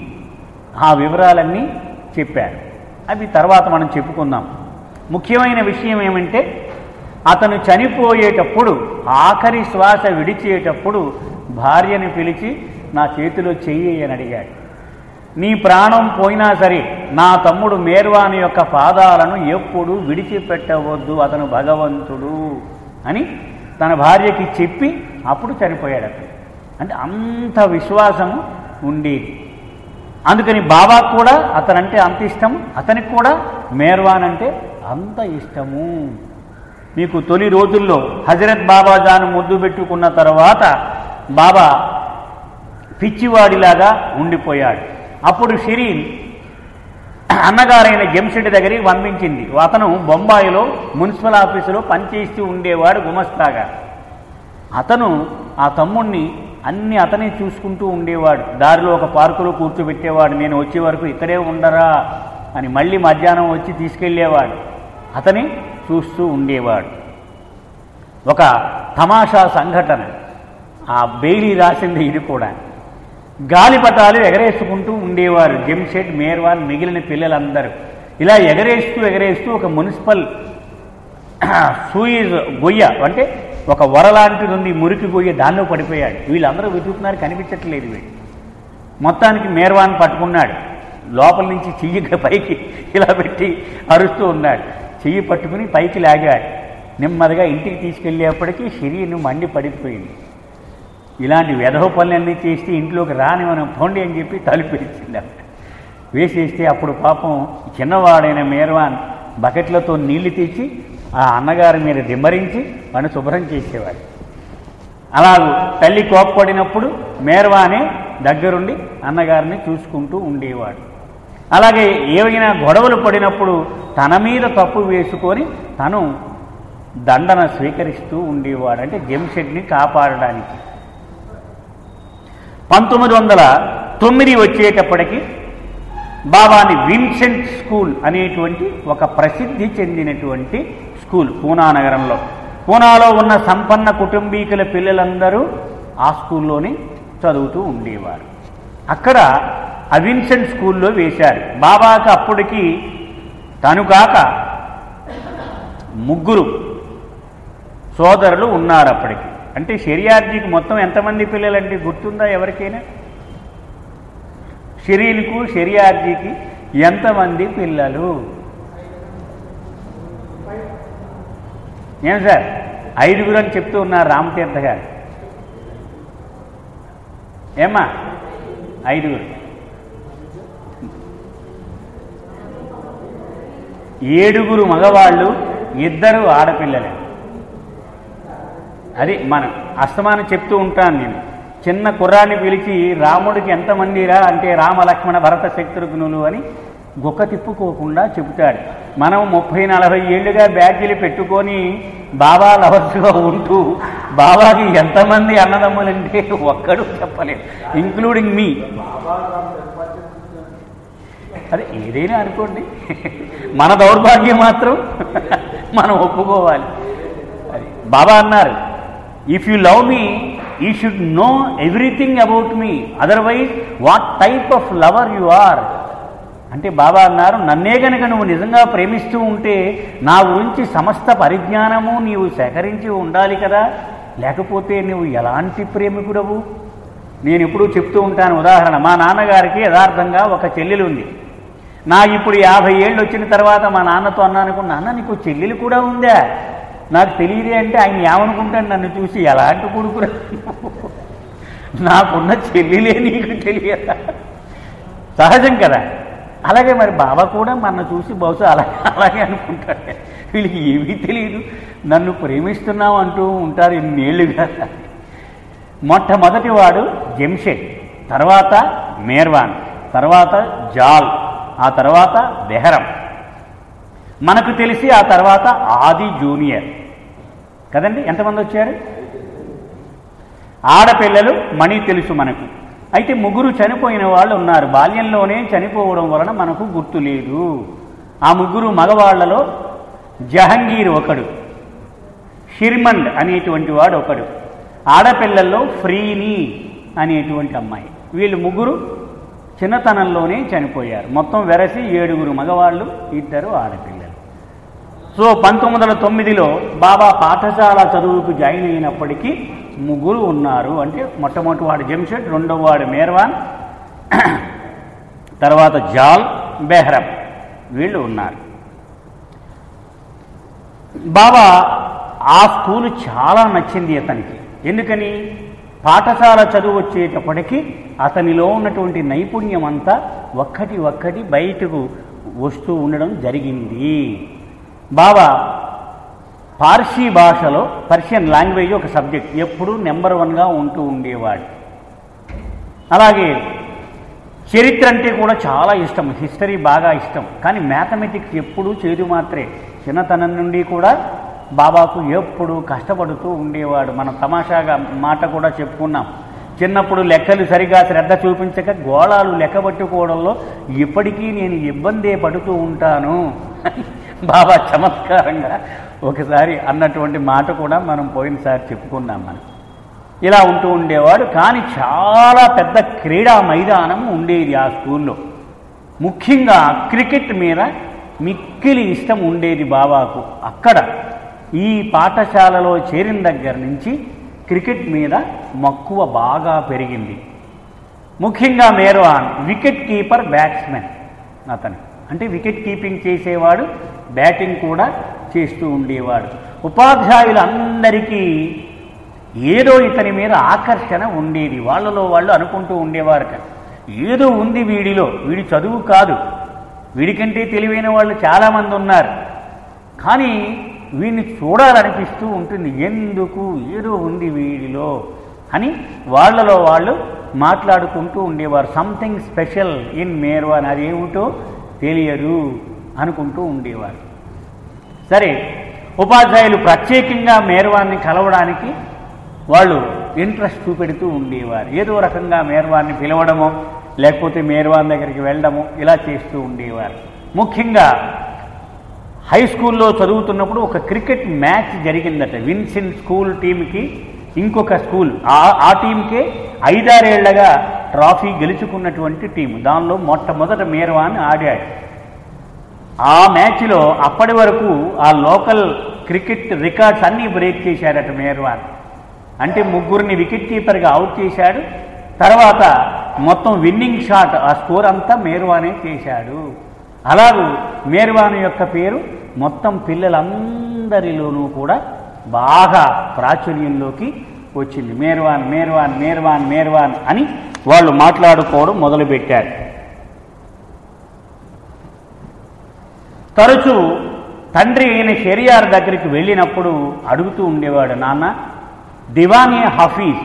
ఆ వివరాలన్నీ చెప్పారు అవి తర్వాత మనం చెప్పుకుందాం ముఖ్యమైన విషయం ఏమంటే అతను చనిపోయేటప్పుడు ఆఖరి శ్వాస విడిచేటప్పుడు భార్యని పిలిచి నా చేతిలో చెయ్యి అని అడిగాడు నీ ప్రాణం పోయినా సరే నా తమ్ముడు మేర్వాని యొక్క పాదాలను ఎప్పుడు విడిచిపెట్టవద్దు అతను భగవంతుడు అని తన భార్యకి చెప్పి అప్పుడు చనిపోయాడు అతను అంటే అంత విశ్వాసము ఉండేది అందుకని బాబా కూడా అతనంటే అంత ఇష్టము అతనికి కూడా మేర్వాన్ అంటే అంత ఇష్టము మీకు తొలి రోజుల్లో హజరత్ బాబాజాను ముద్దు పెట్టుకున్న తర్వాత బాబా పిచ్చివాడిలాగా ఉండిపోయాడు అప్పుడు షిరీన్ అన్నగారైన జంషెడ్ దగ్గరికి పంపించింది అతను బొంబాయిలో మున్సిపల్ ఆఫీసులో పనిచేస్తూ ఉండేవాడు గుమస్తాగా అతను ఆ తమ్ముణ్ణి అన్ని అతనే చూసుకుంటూ ఉండేవాడు దారిలో ఒక పార్కులో కూర్చోబెట్టేవాడు నేను వచ్చే వరకు ఇక్కడే ఉండరా అని మళ్ళీ మధ్యాహ్నం వచ్చి తీసుకెళ్ళేవాడు అతని చూస్తూ ఉండేవాడు ఒక తమాషా సంఘటన ఆ బెయిలీ రాసింది ఇది కూడా గాలిపటాలు ఎగరేసుకుంటూ ఉండేవారు జంషెడ్ మేర్వాన్ మిగిలిన పిల్లలందరూ ఇలా ఎగరేస్తూ ఎగరేస్తూ ఒక మున్సిపల్ సూయిజ్ గొయ్య అంటే ఒక వర లాంటిది ఉంది మురికి గొయ్య దానిలో పడిపోయాడు వీళ్ళందరూ వెతుకుతున్నారు కనిపించట్లేదు వీడు మొత్తానికి మేర్వాన్ పట్టుకున్నాడు లోపల నుంచి చెయ్యి పైకి ఇలా పెట్టి అరుస్తూ ఉన్నాడు చెయ్యి పట్టుకుని పైకి లాగాడు నెమ్మదిగా ఇంటికి తీసుకెళ్ళేప్పటికీ శరీరం మండి పడిపోయింది ఇలాంటి వెధవ పనులన్నీ చేస్తే ఇంట్లోకి రాని మనం పోండి అని చెప్పి తలుపు వేసింది ఆవిడ. వేసేస్తే అప్పుడు పాపం చిన్నవాడైన మేర్వాన్ బకెట్లతో నీళ్లు తెచ్చి ఆ అన్నగారి మీద దిమ్మరించి వాడిని శుభ్రం చేసేవాడు అలాగూ తల్లి కోప్పడినప్పుడు మేర్వానే దగ్గరుండి అన్నగారిని చూసుకుంటూ ఉండేవాడు అలాగే ఏవైనా గొడవలు పడినప్పుడు తన మీద తప్పు వేసుకొని తను దండన స్వీకరిస్తూ ఉండేవాడు అంటే జంషెడ్ని కాపాడడానికి పంతొమ్మిది వందల తొమ్మిది వచ్చేటప్పటికి బాబాని విన్సెంట్ స్కూల్ అనేటువంటి ఒక ప్రసిద్ధి చెందినటువంటి స్కూల్ పూనా నగరంలో పూనాలో ఉన్న సంపన్న కుటుంబీకుల పిల్లలందరూ ఆ స్కూల్లోనే చదువుతూ ఉండేవారు అక్కడ ఆ విన్సెంట్ స్కూల్లో వేశారు బాబాకి అప్పటికి తను కాక ముగ్గురు సోదరులు ఉన్నారు అప్పటికి అంటే షెరియార్జీకి మొత్తం ఎంతమంది పిల్లలంటే గుర్తుందా ఎవరికైనా షెరీన్కు షెరియార్జీకి ఎంతమంది పిల్లలు ఏం సార్ ఐదుగురు అని చెప్తూ ఉన్నారు రామతీర్థ గారు ఏమ్మా ఐదుగురు ఏడుగురు మగవాళ్ళు ఇద్దరు ఆడపిల్లలే అది మనం అస్తమానం చెప్తూ ఉంటాను నేను చిన్న కుర్రాన్ని పిలిచి రాముడికి ఎంతమందిరా అంటే రామ లక్ష్మణ భరత శత్రుఘ్నులు అని గుక్క తిప్పుకోకుండా చెబుతాడు మనం ముప్పై నలభై ఏళ్ళుగా బ్యాడ్జీలు పెట్టుకొని బాబా లవర్స్గా ఉంటూ బాబాకి ఎంతమంది అన్నదమ్ములంటే ఒక్కడు చెప్పలేదు ఇంక్లూడింగ్ మీ అదే ఏదైనా అనుకోండి మన దౌర్భాగ్యం మాత్రం మనం ఒప్పుకోవాలి అది బాబా అన్నారు if you love me you should know everything about me otherwise what type of lover you are అంటే బాబా అన్నారు నన్నే గనక నువ్వు నిజంగా ప్రేమిస్తూ ఉంటే నా గురించి సమస్త పరిజ్ఞానము నీవు సేకరించి ఉండాలి కదా లేకపోతే నువ్వు ఎలాంటి ప్రేమికుడవు నేను ఎప్పుడూ చెప్తూ ఉంటాను ఉదాహరణ మా నాన్నగారికి యథార్థంగా ఒక చెల్లెలు ఉంది నా ఇప్పుడు యాభై ఏళ్ళు వచ్చిన తర్వాత మా నాన్నతో అన్నాను నాన్న నీకు చెల్లెలు కూడా ఉందా నాకు తెలియదే అంటే ఆయన ఏమనుకుంటాడు నన్ను చూసి ఎలాంటి కొడుకురా నాకున్న చెల్లెలే నీకు తెలియదా సహజం కదా అలాగే మరి బాబా కూడా మన చూసి బహుశా అలాగే అలాగే అనుకుంటాడు వీళ్ళకి ఏమీ తెలియదు నన్ను ప్రేమిస్తున్నావు అంటూ ఉంటారు ఇన్నేళ్ళుగా మొట్టమొదటి వాడు జంషెడ్ తర్వాత మేర్వాన్ తర్వాత జాల్ ఆ తర్వాత బెహరం మనకు తెలిసి ఆ తర్వాత ఆది జూనియర్ కదండి ఎంతమంది వచ్చారు ఆడపిల్లలు మణి తెలుసు మనకు అయితే ముగ్గురు చనిపోయిన వాళ్ళు ఉన్నారు బాల్యంలోనే చనిపోవడం వలన మనకు గుర్తు లేదు ఆ ముగ్గురు మగవాళ్లలో జహంగీర్ ఒకడు షిర్మండ్ అనేటువంటి వాడు ఒకడు ఆడపిల్లల్లో ఫ్రీని అనేటువంటి అమ్మాయి వీళ్ళు ముగ్గురు చిన్నతనంలోనే చనిపోయారు మొత్తం వెరసి ఏడుగురు మగవాళ్ళు ఇద్దరు ఆడపిల్లలు సో పంతొమ్మిది వందల తొమ్మిదిలో బాబా పాఠశాల చదువుకు జాయిన్ అయినప్పటికీ ముగ్గురు ఉన్నారు అంటే మొట్టమొదటి వాడు జంషెడ్ రెండవ వాడు మేర్వాన్ తర్వాత జాల్ బెహ్రం వీళ్ళు ఉన్నారు బాబా ఆ స్కూలు చాలా నచ్చింది అతనికి ఎందుకని పాఠశాల చదువు వచ్చేటప్పటికి అతనిలో ఉన్నటువంటి నైపుణ్యం అంతా ఒక్కటి ఒక్కటి బయటకు వస్తూ ఉండడం జరిగింది బాబా పార్సీ భాషలో పర్షియన్ లాంగ్వేజ్ ఒక సబ్జెక్ట్ ఎప్పుడూ నెంబర్ వన్గా ఉంటూ ఉండేవాడు అలాగే చరిత్ర అంటే కూడా చాలా ఇష్టం హిస్టరీ బాగా ఇష్టం కానీ మ్యాథమెటిక్స్ ఎప్పుడూ చేదు మాత్రే చిన్నతనం నుండి కూడా బాబాకు ఎప్పుడు కష్టపడుతూ ఉండేవాడు మనం తమాషాగా మాట కూడా చెప్పుకున్నాం చిన్నప్పుడు లెక్కలు సరిగా శ్రద్ధ చూపించక గోళాలు లెక్క పట్టుకోవడంలో ఇప్పటికీ నేను ఇబ్బందే పడుతూ ఉంటాను బాబా చమత్కారంగా ఒకసారి అన్నటువంటి మాట కూడా మనం పోయినసారి చెప్పుకున్నాం మనం ఇలా ఉంటూ ఉండేవాడు కానీ చాలా పెద్ద క్రీడా మైదానం ఉండేది ఆ స్కూల్లో ముఖ్యంగా క్రికెట్ మీద మిక్కిలి ఇష్టం ఉండేది బాబాకు అక్కడ ఈ పాఠశాలలో చేరిన దగ్గర నుంచి క్రికెట్ మీద మక్కువ బాగా పెరిగింది ముఖ్యంగా మేర్వాన్ వికెట్ కీపర్ బ్యాట్స్మెన్ అతను అంటే వికెట్ కీపింగ్ చేసేవాడు బ్యాటింగ్ కూడా చేస్తూ ఉండేవాడు ఉపాధ్యాయులందరికీ ఏదో ఇతని మీద ఆకర్షణ ఉండేది వాళ్ళలో వాళ్ళు అనుకుంటూ ఉండేవారు కదా ఏదో ఉంది వీడిలో వీడి చదువు కాదు వీడికంటే తెలివైన వాళ్ళు చాలామంది ఉన్నారు కానీ వీడిని చూడాలనిపిస్తూ ఉంటుంది ఎందుకు ఏదో ఉంది వీడిలో అని వాళ్ళలో వాళ్ళు మాట్లాడుకుంటూ ఉండేవారు సంథింగ్ స్పెషల్ ఇన్ మేర్వాన్ అదేమిటో తెలియదు అనుకుంటూ ఉండేవారు సరే ఉపాధ్యాయులు ప్రత్యేకంగా మేర్వాన్ని కలవడానికి వాళ్ళు ఇంట్రెస్ట్ చూపెడుతూ ఉండేవారు ఏదో రకంగా మేర్వాన్ని పిలవడమో లేకపోతే మేర్వాన్ దగ్గరికి వెళ్ళడము ఇలా చేస్తూ ఉండేవారు ముఖ్యంగా హై స్కూల్లో చదువుతున్నప్పుడు ఒక క్రికెట్ మ్యాచ్ జరిగిందట విన్సిన్ స్కూల్ టీంకి ఇంకొక స్కూల్ ఆ ఆ టీంకే ఐదారేళ్లగా ట్రాఫీ గెలుచుకున్నటువంటి టీం దానిలో మొట్టమొదట మేర్వాన్ ఆడాడు ఆ మ్యాచ్లో అప్పటి వరకు ఆ లోకల్ క్రికెట్ రికార్డ్స్ అన్నీ బ్రేక్ చేశాడట మేర్వాన్ అంటే ముగ్గురిని వికెట్ కీపర్గా అవుట్ చేశాడు తర్వాత మొత్తం విన్నింగ్ షాట్ ఆ స్కోర్ అంతా మేర్వానే చేశాడు అలాగూ మేర్వాన్ యొక్క పేరు మొత్తం పిల్లలందరిలోనూ కూడా బాగా ప్రాచుర్యంలోకి వచ్చింది మేర్వాన్ మేర్వాన్ మేర్వాన్ మేర్వాన్ అని వాళ్ళు మాట్లాడుకోవడం మొదలుపెట్టారు తరచూ తండ్రి అయిన షెరియార్ దగ్గరికి వెళ్ళినప్పుడు అడుగుతూ ఉండేవాడు నాన్న దివానీ హఫీజ్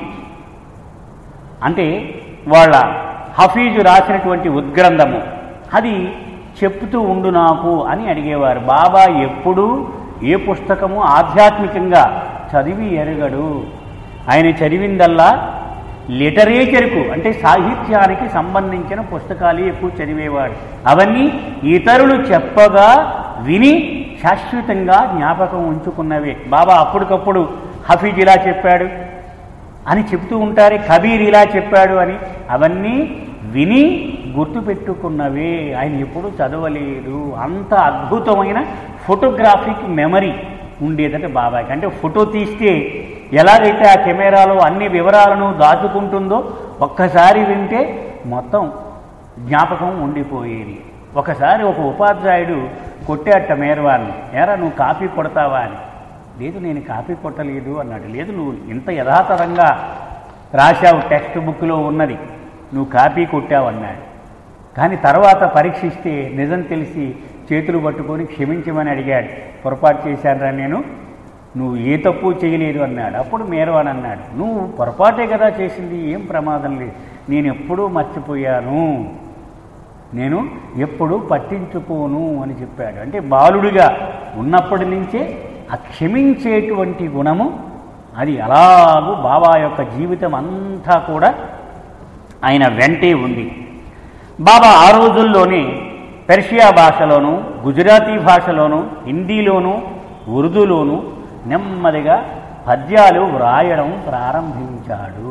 అంటే వాళ్ళ హఫీజు రాసినటువంటి ఉద్గ్రంథము అది చెప్తూ ఉండు నాకు అని అడిగేవారు బాబా ఎప్పుడూ ఏ పుస్తకము ఆధ్యాత్మికంగా చదివి ఎరగడు ఆయన చదివిందల్లా లిటరేచర్కు అంటే సాహిత్యానికి సంబంధించిన పుస్తకాలు ఎక్కువ చదివేవాడు అవన్నీ ఇతరులు చెప్పగా విని శాశ్వతంగా జ్ఞాపకం ఉంచుకున్నవే బాబా అప్పటికప్పుడు హఫీజ్ ఇలా చెప్పాడు అని చెప్తూ ఉంటారే కబీర్ ఇలా చెప్పాడు అని అవన్నీ విని గుర్తుపెట్టుకున్నవే ఆయన ఎప్పుడూ చదవలేదు అంత అద్భుతమైన ఫోటోగ్రాఫిక్ మెమరీ ఉండేదట బాబాకి అంటే ఫోటో తీస్తే ఎలాగైతే ఆ కెమెరాలో అన్ని వివరాలను దాచుకుంటుందో ఒక్కసారి వింటే మొత్తం జ్ఞాపకం ఉండిపోయేది ఒకసారి ఒక ఉపాధ్యాయుడు కొట్టాట మేర్వాన్ని ఏరా నువ్వు కాపీ కొడతావా అని లేదు నేను కాపీ కొట్టలేదు అన్నాడు లేదు నువ్వు ఇంత యథాతథంగా రాశావు టెక్స్ట్ బుక్లో ఉన్నది నువ్వు కాపీ కొట్టావు అన్నాడు కానీ తర్వాత పరీక్షిస్తే నిజం తెలిసి చేతులు పట్టుకొని క్షమించమని అడిగాడు పొరపాటు చేశానురా నేను నువ్వు ఏ తప్పు చేయలేదు అన్నాడు అప్పుడు మేరవాన్ అన్నాడు నువ్వు పొరపాటే కదా చేసింది ఏం ప్రమాదం లేదు నేను ఎప్పుడూ మర్చిపోయాను నేను ఎప్పుడూ పట్టించుకోను అని చెప్పాడు అంటే బాలుడిగా ఉన్నప్పటి నుంచే ఆ క్షమించేటువంటి గుణము అది అలాగూ బాబా యొక్క జీవితం అంతా కూడా ఆయన వెంటే ఉంది బాబా ఆ రోజుల్లోనే పెర్షియా భాషలోను గుజరాతీ భాషలోను హిందీలోను ఉర్దూలోను నెమ్మదిగా పద్యాలు వ్రాయడం ప్రారంభించాడు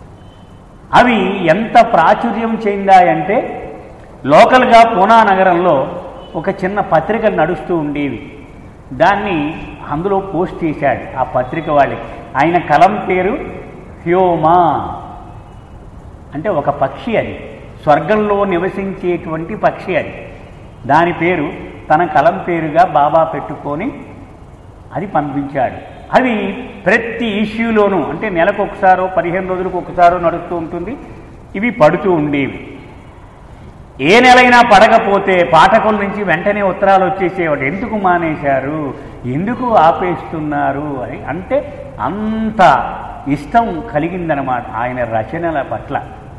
అవి ఎంత ప్రాచుర్యం చెందాయంటే లోకల్గా పూనా నగరంలో ఒక చిన్న పత్రిక నడుస్తూ ఉండేవి దాన్ని అందులో పోస్ట్ చేశాడు ఆ పత్రిక వాళ్ళకి ఆయన కలం పేరు హ్యోమా అంటే ఒక పక్షి అది స్వర్గంలో నివసించేటువంటి పక్షి అది దాని పేరు తన కలం పేరుగా బాబా పెట్టుకొని అది పంపించాడు అవి ప్రతి ఇష్యూలోనూ అంటే నెలకు ఒకసారో పదిహేను రోజులకు ఒకసారో నడుస్తూ ఉంటుంది ఇవి పడుతూ ఉండేవి ఏ నెలైనా పడకపోతే పాఠకుల నుంచి వెంటనే ఉత్తరాలు వచ్చేసేవాడు ఎందుకు మానేశారు ఎందుకు ఆపేస్తున్నారు అని అంటే అంత ఇష్టం కలిగిందనమాట ఆయన రచనల పట్ల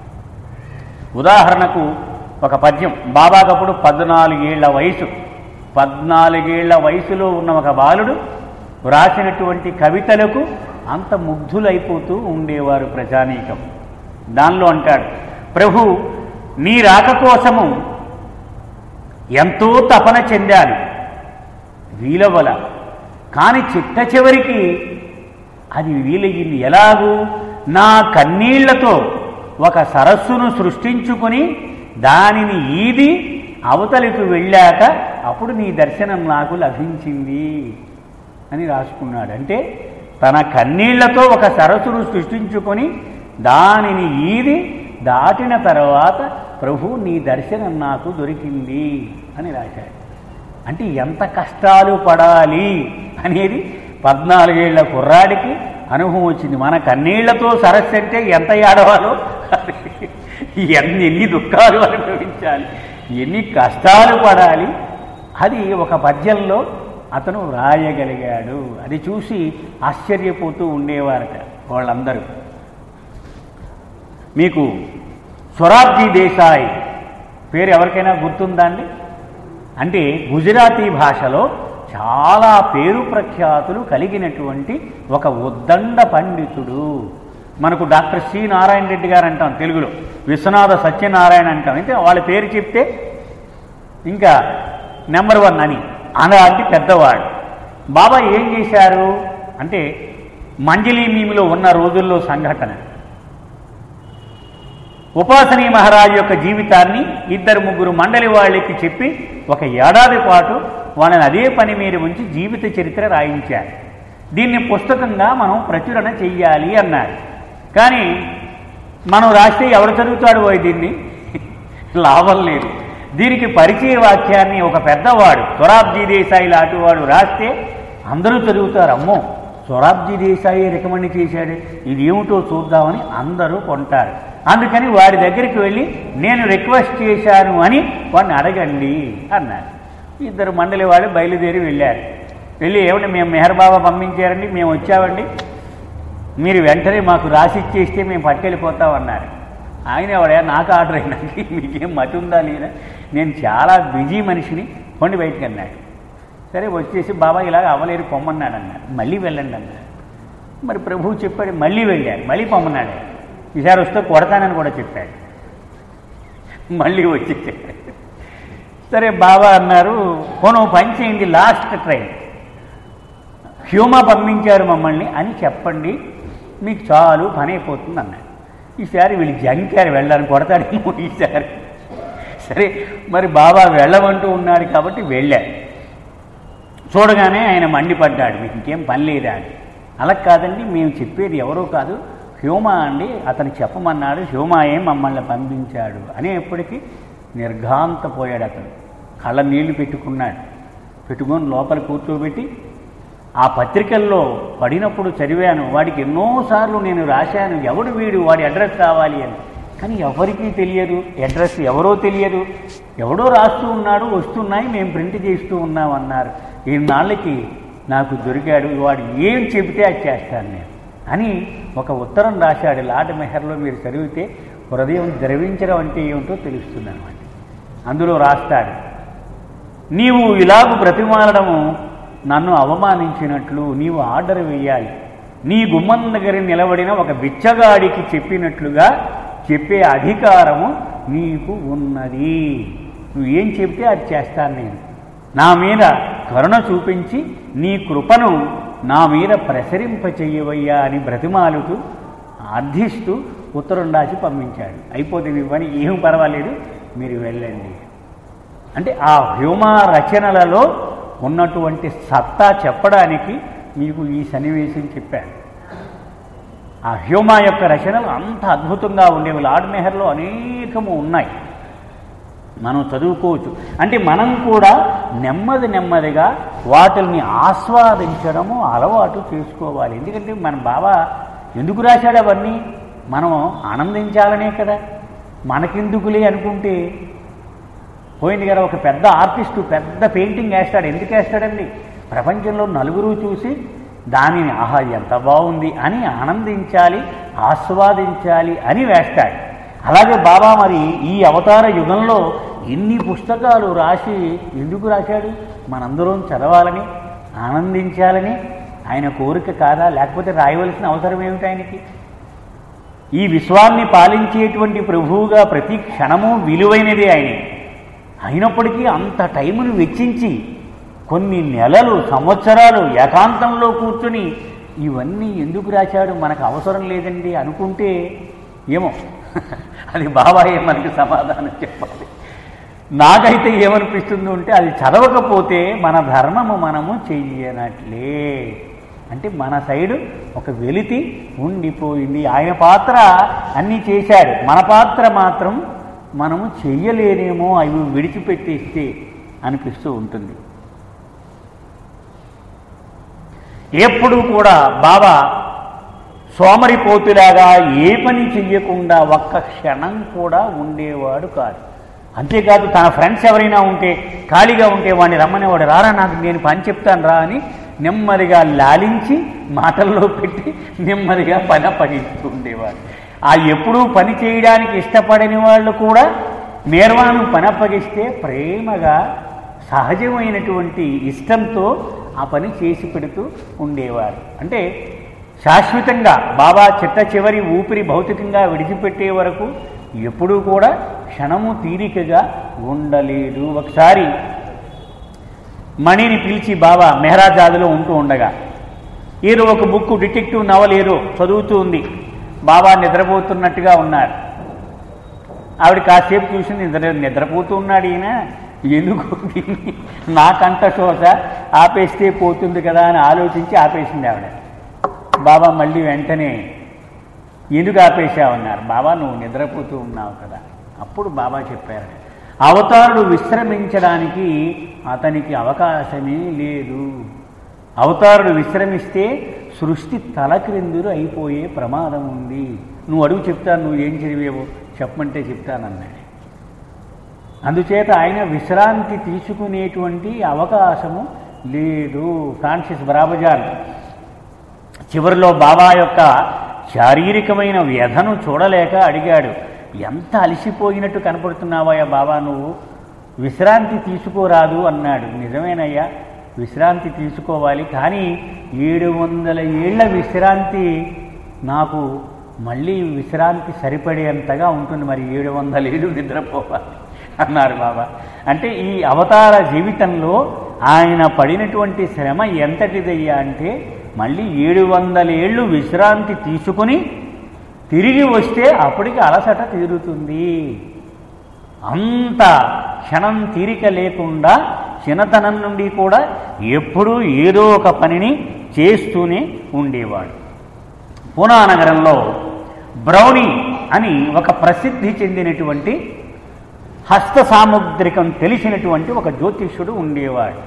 ఉదాహరణకు ఒక పద్యం బాబాకప్పుడు పద్నాలుగేళ్ల వయసు పద్నాలుగేళ్ల వయసులో ఉన్న ఒక బాలుడు వ్రాసినటువంటి కవితలకు అంత ముగ్ధులైపోతూ ఉండేవారు ప్రజానీకం దానిలో అంటాడు ప్రభు నీ రాక కోసము ఎంతో తపన చెందాను వీలవల కానీ చిట్ట చివరికి అది వీలయ్యింది ఎలాగూ నా కన్నీళ్లతో ఒక సరస్సును సృష్టించుకొని దానిని ఈది అవతలికి వెళ్ళాక అప్పుడు నీ దర్శనం నాకు లభించింది అని రాసుకున్నాడు అంటే తన కన్నీళ్లతో ఒక సరస్సును సృష్టించుకొని దానిని ఈది దాటిన తర్వాత ప్రభు నీ దర్శనం నాకు దొరికింది అని రాశాడు అంటే ఎంత కష్టాలు పడాలి అనేది పద్నాలుగేళ్ల కుర్రాడికి అనుభవం వచ్చింది మన కన్నీళ్లతో సరస్సు అంటే ఎంత ఏడవాలో ఎన్ని ఎన్ని దుఃఖాలు అనుభవించాలి ఎన్ని కష్టాలు పడాలి అది ఒక పద్యంలో అతను రాయగలిగాడు అది చూసి ఆశ్చర్యపోతూ ఉండేవారట వాళ్ళందరూ మీకు సొరాబ్జీ దేశాయ్ పేరు ఎవరికైనా గుర్తుందా అండి అంటే గుజరాతీ భాషలో చాలా పేరు ప్రఖ్యాతులు కలిగినటువంటి ఒక ఉద్దండ పండితుడు మనకు డాక్టర్ సి నారాయణ రెడ్డి గారు అంటాం తెలుగులో విశ్వనాథ సత్యనారాయణ అంటాం అయితే వాళ్ళ పేరు చెప్తే ఇంకా నెంబర్ వన్ అని అలాంటి పెద్దవాడు బాబా ఏం చేశారు అంటే మంజలి మీమిలో ఉన్న రోజుల్లో సంఘటన ఉపాసనీ మహారాజు యొక్క జీవితాన్ని ఇద్దరు ముగ్గురు మండలి వాళ్ళకి చెప్పి ఒక ఏడాది పాటు వాళ్ళని అదే పని మీద ఉంచి జీవిత చరిత్ర రాయించారు దీన్ని పుస్తకంగా మనం ప్రచురణ చెయ్యాలి అన్నారు కానీ మనం రాస్తే ఎవరు చదువుతాడు పోయి దీన్ని లాభం లేదు దీనికి పరిచయ వాక్యాన్ని ఒక పెద్దవాడు సొరాబ్జీ దేశాయి లాంటి వాడు రాస్తే అందరూ చదువుతారు అమ్మో సొరాబ్జీ దేశాయి రికమెండ్ చేశాడు ఇది ఏమిటో చూద్దామని అందరూ కొంటారు అందుకని వాడి దగ్గరికి వెళ్ళి నేను రిక్వెస్ట్ చేశాను అని వాడిని అడగండి అన్నారు ఇద్దరు మండలి వాళ్ళు బయలుదేరి వెళ్ళారు వెళ్ళి ఏమంటే మేము మెహర్ బాబా పంపించారండి మేము వచ్చామండి మీరు వెంటనే మాకు రాసి ఇచ్చేస్తే మేము పట్టుకెళ్ళిపోతామన్నారు ఆయన ఎవడయా నాకు ఆర్డర్ అయినాకి మీకేం మతి ఉందా లేదా నేను చాలా బిజీ మనిషిని కొండి బయటికి అన్నాడు సరే వచ్చేసి బాబా ఇలాగ అవ్వలేరు పొమ్మన్నాడు అన్నాడు మళ్ళీ వెళ్ళండి అన్నాడు మరి ప్రభువు చెప్పాడు మళ్ళీ వెళ్ళారు మళ్ళీ పొమ్మన్నాడు ఈసారి వస్తే కొడతానని కూడా చెప్పాడు మళ్ళీ వచ్చేసాడు సరే బాబా అన్నారు కొను పని చేయండి లాస్ట్ ట్రైన్ హ్యూమా పంపించారు మమ్మల్ని అని చెప్పండి మీకు చాలు పని అయిపోతుంది అన్నాడు ఈసారి వీళ్ళు జంకారు వెళ్ళాలని కొడతాడేమో ఈసారి సరే మరి బాబా వెళ్ళమంటూ ఉన్నాడు కాబట్టి వెళ్ళారు చూడగానే ఆయన మండిపడ్డాడు మీకు ఇంకేం పని లేదా అని అలా కాదండి మేము చెప్పేది ఎవరో కాదు హ్యూమా అండి అతను చెప్పమన్నాడు హ్యూమాయే మమ్మల్ని పంపించాడు అనేప్పటికీ నిర్ఘాంతపోయాడు అతను కళ్ళ నీళ్లు పెట్టుకున్నాడు పెట్టుకొని లోపల కూర్చోబెట్టి ఆ పత్రికల్లో పడినప్పుడు చదివాను వాడికి ఎన్నోసార్లు నేను రాశాను ఎవడు వీడు వాడి అడ్రస్ కావాలి అని కానీ ఎవరికీ తెలియదు అడ్రస్ ఎవరో తెలియదు ఎవడో రాస్తూ ఉన్నాడు వస్తున్నాయి మేము ప్రింట్ చేస్తూ ఉన్నాం అన్నారు ఈనాళ్ళకి నాకు దొరికాడు వాడు ఏం చెబితే అది చేస్తాను నేను అని ఒక ఉత్తరం రాశాడు లాడ్ మెహర్లో మీరు చదివితే హృదయం ద్రవించడం అంటే ఏమిటో తెలుస్తుంది అనమాట అందులో రాస్తాడు నీవు ఇలాగు బ్రతిమాలడము నన్ను అవమానించినట్లు నీవు ఆర్డర్ వేయాలి నీ గుమ్మం దగ్గర నిలబడిన ఒక బిచ్చగాడికి చెప్పినట్లుగా చెప్పే అధికారము నీకు ఉన్నది నువ్వు ఏం చెప్తే అది చేస్తాను నేను నా మీద కరుణ చూపించి నీ కృపను నా మీద ప్రసరింపచెయ్యవయ్యా అని బ్రతిమాలుతూ అర్థిస్తూ ఉత్తరం రాసి పంపించాడు అయిపోతే మీ పని ఏం పర్వాలేదు మీరు వెళ్ళండి అంటే ఆ హ్యూమా రచనలలో ఉన్నటువంటి సత్తా చెప్పడానికి మీకు ఈ సన్నివేశం చెప్పాను ఆ హ్యూమా యొక్క రచనలు అంత అద్భుతంగా ఉండేవి లార్డ్ మెహర్లో అనేకము ఉన్నాయి మనం చదువుకోవచ్చు అంటే మనం కూడా నెమ్మది నెమ్మదిగా వాటిల్ని ఆస్వాదించడము అలవాటు చేసుకోవాలి ఎందుకంటే మన బాబా ఎందుకు రాశాడు అవన్నీ మనం ఆనందించాలనే కదా మనకెందుకులే అనుకుంటే పోయింది కదా ఒక పెద్ద ఆర్టిస్టు పెద్ద పెయింటింగ్ వేస్తాడు ఎందుకు వేస్తాడండి ప్రపంచంలో నలుగురు చూసి దానిని ఆహా ఎంత బాగుంది అని ఆనందించాలి ఆస్వాదించాలి అని వేస్తాడు అలాగే బాబా మరి ఈ అవతార యుగంలో ఇన్ని పుస్తకాలు రాసి ఎందుకు రాశాడు మనందరం చదవాలని ఆనందించాలని ఆయన కోరిక కాదా లేకపోతే రాయవలసిన అవసరం ఏమిటి ఆయనకి ఈ విశ్వాన్ని పాలించేటువంటి ప్రభువుగా ప్రతి క్షణము విలువైనదే ఆయన అయినప్పటికీ అంత టైమును వెచ్చించి కొన్ని నెలలు సంవత్సరాలు ఏకాంతంలో కూర్చుని ఇవన్నీ ఎందుకు రాశాడు మనకు అవసరం లేదండి అనుకుంటే ఏమో అది బాబాయే మనకి సమాధానం చెప్పాలి నాకైతే ఏమనిపిస్తుంది అంటే అది చదవకపోతే మన ధర్మము మనము చెయ్యనట్లే అంటే మన సైడు ఒక వెలితి ఉండిపోయింది ఆయన పాత్ర అన్నీ చేశాడు మన పాత్ర మాత్రం మనము చెయ్యలేనేమో అవి విడిచిపెట్టేస్తే అనిపిస్తూ ఉంటుంది ఎప్పుడూ కూడా బాబా సోమరిపోతులాగా ఏ పని చెయ్యకుండా ఒక్క క్షణం కూడా ఉండేవాడు కాదు అంతేకాదు తన ఫ్రెండ్స్ ఎవరైనా ఉంటే ఖాళీగా ఉంటే వాడిని రమ్మనేవాడు రారా నాకు నేను పని చెప్తాను రా అని నెమ్మదిగా లాలించి మాటల్లో పెట్టి నెమ్మదిగా పని అప్పగిస్తూ ఉండేవాడు ఆ ఎప్పుడూ పని చేయడానికి ఇష్టపడని వాళ్ళు కూడా నిర్వాణం పని అప్పగిస్తే ప్రేమగా సహజమైనటువంటి ఇష్టంతో ఆ పని చేసి పెడుతూ ఉండేవారు అంటే శాశ్వతంగా బాబా చిట్ట చివరి ఊపిరి భౌతికంగా విడిచిపెట్టే వరకు ఎప్పుడూ కూడా క్షణము తీరికగా ఉండలేదు ఒకసారి మణిని పిలిచి బాబా మెహరాజాదులో ఉంటూ ఉండగా ఏదో ఒక బుక్ డిటెక్టివ్ నవల్ ఏదో చదువుతూ ఉంది బాబా నిద్రపోతున్నట్టుగా ఉన్నారు ఆవిడ కాసేపు చూసి నిద్ర నిద్రపోతూ ఉన్నాడు ఈయన ఎందుకు దీన్ని నా కంట శోష ఆపేస్తే పోతుంది కదా అని ఆలోచించి ఆపేసింది ఆవిడ బాబా మళ్ళీ వెంటనే ఎందుకు ఆపేశావన్నారు బాబా నువ్వు నిద్రపోతూ ఉన్నావు కదా అప్పుడు బాబా చెప్పారు అవతారుడు విశ్రమించడానికి అతనికి అవకాశమే లేదు అవతారుడు విశ్రమిస్తే సృష్టి తలక్రిందులు అయిపోయే ప్రమాదం ఉంది నువ్వు అడుగు చెప్తాను నువ్వు ఏం చదివేవో చెప్పమంటే చెప్తానన్నాడు అందుచేత ఆయన విశ్రాంతి తీసుకునేటువంటి అవకాశము లేదు ఫ్రాన్సిస్ బ్రాబజాన్ చివరిలో బాబా యొక్క శారీరకమైన వ్యధను చూడలేక అడిగాడు ఎంత అలసిపోయినట్టు కనపడుతున్నావయ్యా బాబా నువ్వు విశ్రాంతి తీసుకోరాదు అన్నాడు నిజమేనయ్యా విశ్రాంతి తీసుకోవాలి కానీ ఏడు వందల ఏళ్ల విశ్రాంతి నాకు మళ్ళీ విశ్రాంతి సరిపడేంతగా ఉంటుంది మరి ఏడు వందల ఏళ్ళు నిద్రపోవాలి అన్నారు బాబా అంటే ఈ అవతార జీవితంలో ఆయన పడినటువంటి శ్రమ ఎంతటిదయ్యా అంటే మళ్ళీ ఏడు వందల ఏళ్ళు విశ్రాంతి తీసుకుని తిరిగి వస్తే అప్పటికి అలసట తీరుతుంది అంత క్షణం తీరిక లేకుండా చిన్నతనం నుండి కూడా ఎప్పుడూ ఏదో ఒక పనిని చేస్తూనే ఉండేవాడు పూనా నగరంలో బ్రౌనీ అని ఒక ప్రసిద్ధి చెందినటువంటి హస్త సాముద్రికం తెలిసినటువంటి ఒక జ్యోతిష్యుడు ఉండేవాడు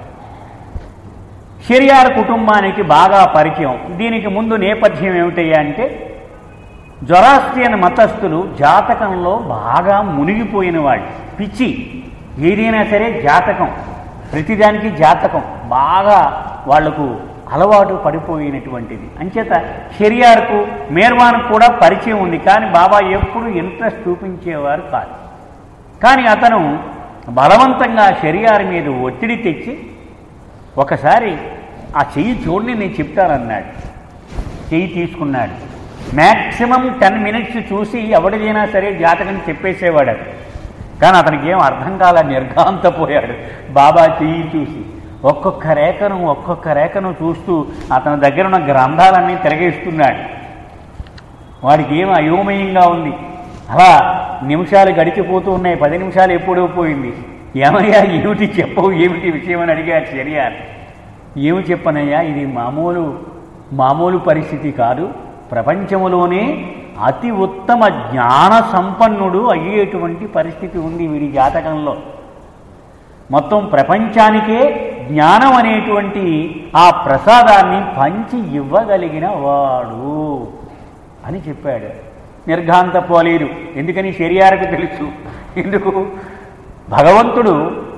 షెరియార్ కుటుంబానికి బాగా పరిచయం దీనికి ముందు నేపథ్యం ఏమిటయ్యా అంటే జొరాస్ట్రియన్ మతస్థులు జాతకంలో బాగా మునిగిపోయిన వాళ్ళు పిచ్చి ఏదైనా సరే జాతకం ప్రతిదానికి జాతకం బాగా వాళ్లకు అలవాటు పడిపోయినటువంటిది అంచేత షెరియార్కు మేర్వాన్కు కూడా పరిచయం ఉంది కానీ బాబా ఎప్పుడు ఇంట్రెస్ట్ చూపించేవారు కాదు కానీ అతను బలవంతంగా షెరియార్ మీద ఒత్తిడి తెచ్చి ఒకసారి ఆ చెయ్యి చూడని నేను చెప్తానన్నాడు చెయ్యి తీసుకున్నాడు మ్యాక్సిమం టెన్ మినిట్స్ చూసి ఎవరిదైనా సరే జాతకం చెప్పేసేవాడు అది కానీ అతనికి ఏం అర్థం కాల నిర్ఘాంతపోయాడు బాబా చెయ్యి చూసి ఒక్కొక్క రేఖను ఒక్కొక్క రేఖను చూస్తూ అతని దగ్గర ఉన్న గ్రంథాలన్నీ తిరగేస్తున్నాడు వాడికి ఏం అయోమయంగా ఉంది అలా నిమిషాలు గడిచిపోతూ ఉన్నాయి పది నిమిషాలు ఎప్పుడో పోయింది ఏమయ్యా ఏమిటి చెప్పవు ఏమిటి విషయం అని అడిగాడు శర్యార్ ఏమి చెప్పనయ్యా ఇది మామూలు మామూలు పరిస్థితి కాదు ప్రపంచంలోనే అతి ఉత్తమ జ్ఞాన సంపన్నుడు అయ్యేటువంటి పరిస్థితి ఉంది వీడి జాతకంలో మొత్తం ప్రపంచానికే జ్ఞానం అనేటువంటి ఆ ప్రసాదాన్ని పంచి ఇవ్వగలిగిన వాడు అని చెప్పాడు నిర్ఘాంతపోలేదు ఎందుకని శరీరానికి తెలుసు ఎందుకు భగవంతుడు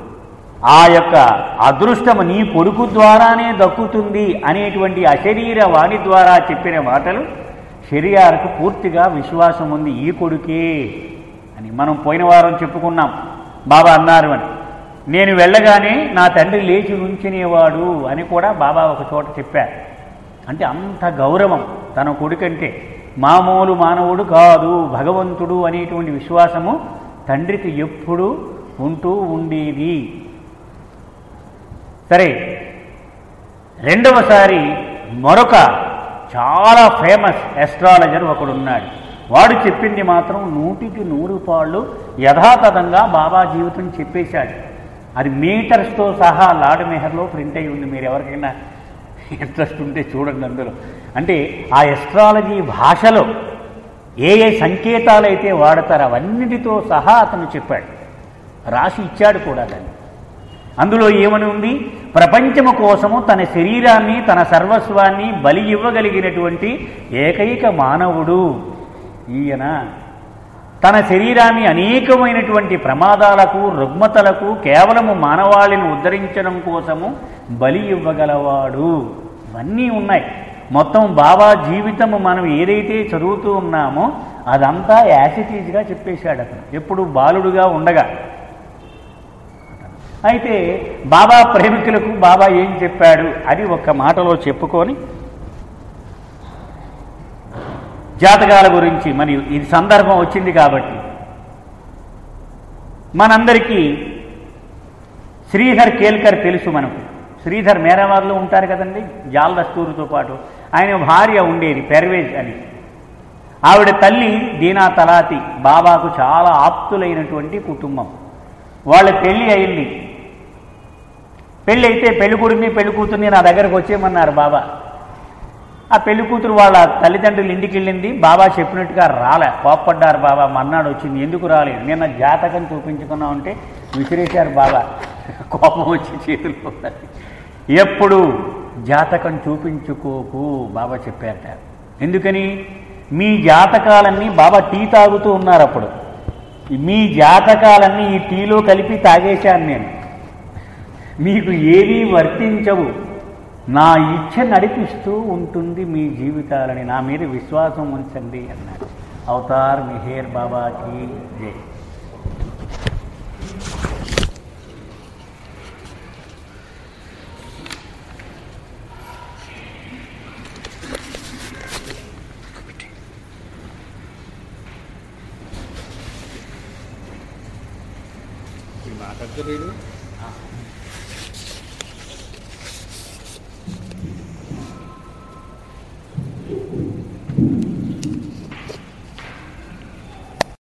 ఆ యొక్క అదృష్టం నీ కొడుకు ద్వారానే దక్కుతుంది అనేటువంటి అశరీర వాణి ద్వారా చెప్పిన మాటలు శరీరాలకు పూర్తిగా విశ్వాసం ఉంది ఈ కొడుకే అని మనం పోయిన వారం చెప్పుకున్నాం బాబా అన్నారు అని నేను వెళ్ళగానే నా తండ్రి లేచి ఉంచినేవాడు అని కూడా బాబా ఒక చోట చెప్పారు అంటే అంత గౌరవం తన కొడుకంటే మామూలు మానవుడు కాదు భగవంతుడు అనేటువంటి విశ్వాసము తండ్రికి ఎప్పుడూ ఉంటూ ఉండేది సరే రెండవసారి మరొక చాలా ఫేమస్ ఎస్ట్రాలజర్ ఒకడున్నాడు వాడు చెప్పింది మాత్రం నూటికి నూరు పాళ్ళు యథాతథంగా బాబా జీవితం చెప్పేశాడు అది మీటర్స్తో సహా లాడ్ మెహర్లో ప్రింట్ అయి ఉంది మీరు ఎవరికైనా ఇంట్రెస్ట్ ఉంటే చూడండి అందులో అంటే ఆ ఎస్ట్రాలజీ భాషలో ఏ ఏ సంకేతాలు అయితే వాడతారో అవన్నిటితో సహా అతను చెప్పాడు రాసి ఇచ్చాడు కూడా దాన్ని అందులో ఏమని ఉంది ప్రపంచము కోసము తన శరీరాన్ని తన సర్వస్వాన్ని బలి ఇవ్వగలిగినటువంటి ఏకైక మానవుడు ఈయన తన శరీరాన్ని అనేకమైనటువంటి ప్రమాదాలకు రుగ్మతలకు కేవలము మానవాళిని ఉద్ధరించడం కోసము బలి ఇవ్వగలవాడు ఇవన్నీ ఉన్నాయి మొత్తం బాబా జీవితము మనం ఏదైతే చదువుతూ ఉన్నామో అదంతా యాసిటీజ్గా చెప్పేశాడు అతను ఎప్పుడు బాలుడుగా ఉండగా అయితే బాబా ప్రేమికులకు బాబా ఏం చెప్పాడు అది ఒక్క మాటలో చెప్పుకొని జాతకాల గురించి మరియు ఇది సందర్భం వచ్చింది కాబట్టి మనందరికీ శ్రీధర్ కేల్కర్ తెలుసు మనకు శ్రీధర్ మేరావార్లో ఉంటారు కదండి జాల్ దస్తూరుతో పాటు ఆయన భార్య ఉండేది పెర్వేజ్ అని ఆవిడ తల్లి దీనా తలాతి బాబాకు చాలా ఆప్తులైనటువంటి కుటుంబం వాళ్ళ పెళ్ళి అయింది పెళ్ళి అయితే పెళ్లి కొడుకుని పెళ్లి కూతుర్ని నా దగ్గరకు వచ్చేయమన్నారు బాబా ఆ పెళ్లి కూతురు వాళ్ళ తల్లిదండ్రులు ఇంటికి వెళ్ళింది బాబా చెప్పినట్టుగా రాలే కోప్పడ్డారు బాబా మన్నాడు వచ్చింది ఎందుకు రాలేదు నిన్న జాతకం చూపించుకున్నాం అంటే విసిరేశారు బాబా కోపం వచ్చి చేతుల్లో ఉన్నది. ఎప్పుడు జాతకం చూపించుకోకు బాబా చెప్పారట ఎందుకని మీ జాతకాలన్నీ బాబా టీ తాగుతూ ఉన్నారు అప్పుడు మీ జాతకాలన్నీ ఈ టీలో కలిపి తాగేశాను నేను మీకు ఏవీ వర్తించవు నా ఇచ్చ నడిపిస్తూ ఉంటుంది మీ జీవితాలని నా మీద విశ్వాసం ఉంచండి అన్నాడు అవతార్ మిహేర్ బాబాకి జై మాట్లాడుతూ